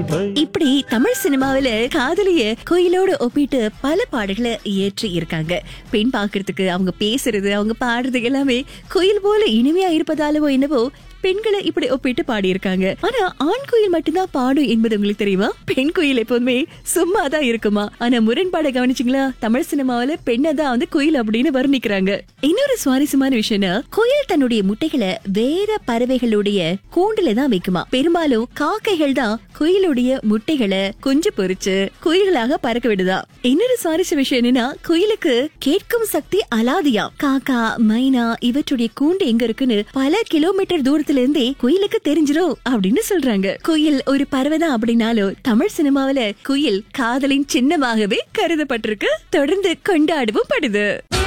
தேவை இப்படி தமிழ் சினிமாவில காதலிய கோயிலோட ஒப்பிட்டு பல பாடல்களை இயற்றி இருக்காங்க பெண் பாக்குறதுக்கு அவங்க பேசுறது அவங்க பாடுறது எல்லாமே கோயில் போல இனிமையா இருப்பதாலவோ என்னவோ பெண்களை இப்படி ஒப்பிட்டு பாடியிருக்காங்க ஆனா ஆண் குயில் மட்டும்தான் பாடும் என்பது உங்களுக்கு தெரியுமா பெண் குயில் எப்போதுமே சும்மா தான் இருக்குமா ஆனா முரண்பாட கவனிச்சிங்களா தமிழ் சினிமாவில பெண்ணை தான் வந்து குயில் அப்படின்னு வர்ணிக்கிறாங்க இன்னொரு சுவாரஸ்யமான விஷயம்னா குயில் தன்னுடைய முட்டைகளை வேற பறவைகளுடைய கூண்டுல தான் வைக்குமா பெரும்பாலும் காக்கைகள் தான் குயிலுடைய முட்டைகளை குஞ்சு பொரிச்சு குயில்களாக பறக்க விடுதா இன்னொரு சுவாரஸ்ய விஷயம் என்னன்னா குயிலுக்கு கேட்கும் சக்தி அலாதியா காக்கா மைனா இவற்றுடைய கூண்டு எங்க இருக்குன்னு பல கிலோமீட்டர் தூரத்துல இருந்தே குயிலுக்கு தெரிஞ்சிரும் அப்படின்னு சொல்றாங்க குயில் ஒரு பறவை தான் அப்படின்னாலும் தமிழ் சினிமாவில குயில் காதலின் சின்னமாகவே கருதப்பட்டிருக்கு தொடர்ந்து கொண்டாடவும் படுது